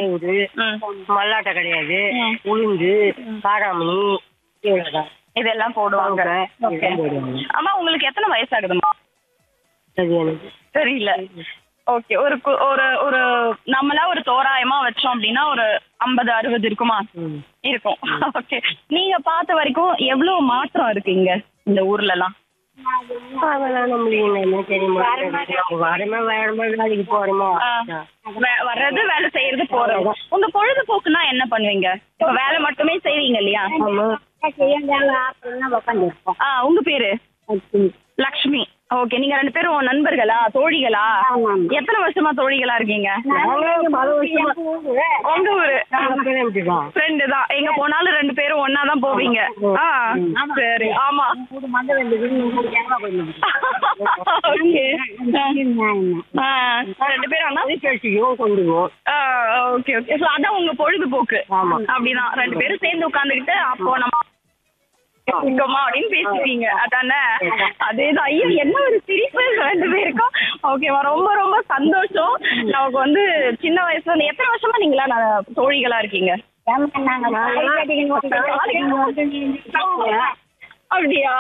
பவுடு ம். மல்லாட்டை கிடையாது ம். உளுந்து காராமணி இவ்வளவுதான் இதெல்லாம் போடுவாங்க இதெல்லாம் ஓகே போடுவாங்க. அம்மா உங்களுக்கு எத்தனை வயசாகுதுமா அது எனக்கு தெரியல ஓகே ஒரு கு- ஒரு ஒரு நம்மளா ஒரு தோராயமா வச்சோம் அப்படின்னா ஒரு ஐம்பது அறுபது இருக்குமா ம். இருக்கும் ஓகே நீங்க பார்த்த வரைக்கும் எவ்வளவு மாற்றம் இருக்கு இங்க இந்த ஊர்ல எல்லாம் அதெல்லாம் நம்மளுக்கு என்ன தெரியுமா நம்ம வரமே வேறமே வேலைக்கு போறோமா வே- வர்றது வேலை செய்யறது போறது உங்க பொழுதுபோக்குனா என்ன பண்ணுவீங்க இப்ப வேலை மட்டுமே செய்வீங்க இல்லையா ஆமா ஆ உங்க பேரு லக்ஷ்மி ஓகே நீங்க ரெண்டு பேரும் நண்பர்களா தோழிகளா எத்தனை வருஷமா தோழிகளா இருக்கீங்க நாங்க பல வருஷமா உங்க ஊரு கிளம்பிட்டுதான் ஃப்ரெண்டு தான் எங்க போனாலும் ரெண்டு பேரும் ஒன்னா தான் போவீங்க ஆ சரி ஆமா ஓகே ஆ ரெண்டு பேரும் ஆனா பேசிக்குவோம் கொண்டுவோம் ஓகே ஓகே ஸோ அதான் உங்க பொழுதுபோக்கு ஆமா. அப்படிதான் ரெண்டு பேரும் சேர்ந்து உட்காந்துக்கிட்டு அப்போ நம்ம இருக்கோமா அப்படின்னு பேசிப்பீங்க அதானே அதேதான் ஐயோ என்ன ஒரு சிரிப்பு ரெண்டு பேருக்கும் ஓகேவா ரொம்ப ரொம்ப சந்தோஷம் நமக்கு வந்து சின்ன வயசுல இருந்து எத்தனை வருஷமா நீங்களா நான் தோழிகளா இருக்கீங்க அப்படியா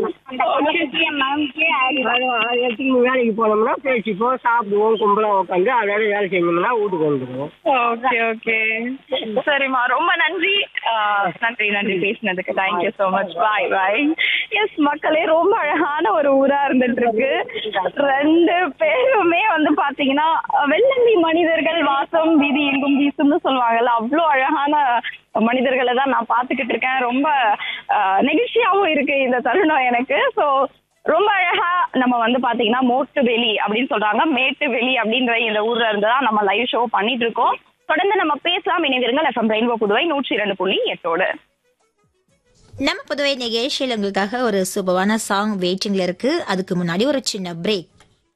எத்தனை வேலைக்கு போனோம்னா பேசிப்போம் சாப்பிடுவோம் கும்பலா உட்காந்து அதோட வேலை செஞ்சோம்னா வீட்டுக்கு வந்துடுவோம் ஓகே ஓகே சரிம்மா ரொம்ப நன்றி ஆ, நன்றி நன்றி பேசினதுக்கு thank you so much bye bye yes மக்களே ரொம்ப அழகான ஒரு ஊரா இருந்துட்டு இருக்கு ரெண்டு பேருமே வந்து பாத்தீங்கன்னா வெள்ளந்தி மனிதர்கள் வாசம் வீதி எங்கும் வீசும்னு சொல்லுவாங்கல்ல அவ்வளோ அழகான மனிதர்களை தான் நான் பார்த்துக்கிட்டு இருக்கேன் ரொம்ப ஆ, நெகிழ்ச்சியாவும் இருக்கு இந்த தருணம் எனக்கு ஸோ ரொம்ப அழகா நம்ம வந்து பாத்தீங்கன்னா மோட்டு வெளி அப்படின்னு சொல்றாங்க மேட்டு வெளி அப்படின்ற இந்த ஊர்ல இருந்து தான் நம்ம லைவ் ஷோ பண்ணிட்டு இருக்கோம் தொடர்ந்து நம்ம பேசலாம் இணைந்திருங்கள் எஃப்எம் ரெயின்போ புதுவை நூற்றி இரண்டு புள்ளி எட்டோடு நம்ம புதுவை நிகழ்ச்சியில் உங்களுக்காக ஒரு சூப்பரான சாங் வெயிட்டிங்ல இருக்கு அதுக்கு முன்னாடி ஒரு சின்ன break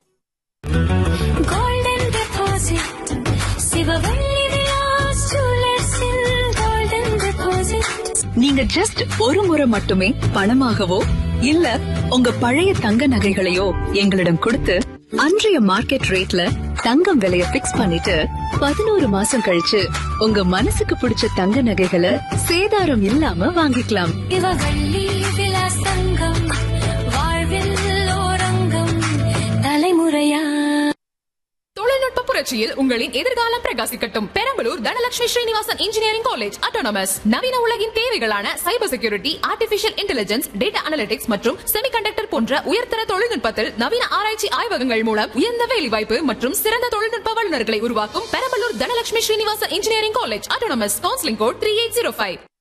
golden deposit Sivavalli Vilas ஜுவல்லர்ஸில் கோல்டன் டெபாசிட் நீங்க ஜஸ்ட் ஒரு முறை மட்டுமே பணமாகவோ இல்ல உங்க பழைய தங்க நகைகளையோ எங்களிடம் கொடுத்து அன்றைய மார்க்கெட் ரேட்ல தங்கம் விலைய பிக்ஸ் பண்ணிட்டு பதினோரு மாசம் கழிச்சு உங்க மனசுக்கு பிடிச்ச தங்க நகைகளை சேதாரம் இல்லாம வாங்கிக்கலாம் சிவவள்ளி விலாஸ் தங்கம் வாழ்வில் ஓரங்கம் தலைமுறையா தொழில்நுட்ப புரட்சியில் உங்களின் எதிர்காலம் பிரகாசிக்கட்டும் Perambalur Dhanalakshmi Srinivasan engineering college autonomous நவீன உலகின் தேவைகளான cyber security artificial intelligence data analytics மற்றும் செமிகண்டக்டர் போன்ற உயர்தர தொழில்நுட்பத்தில் நவீன ஆராய்ச்சி ஆய்வகங்கள் மூலம் உயர்ந்த வேலைவாய்ப்பு மற்றும் சிறந்த தொழில்நுட்ப வல்லுநர்களை உருவாக்கும் Perambalur Dhanalakshmi Srinivasan engineering college autonomous counselling code three eight zero five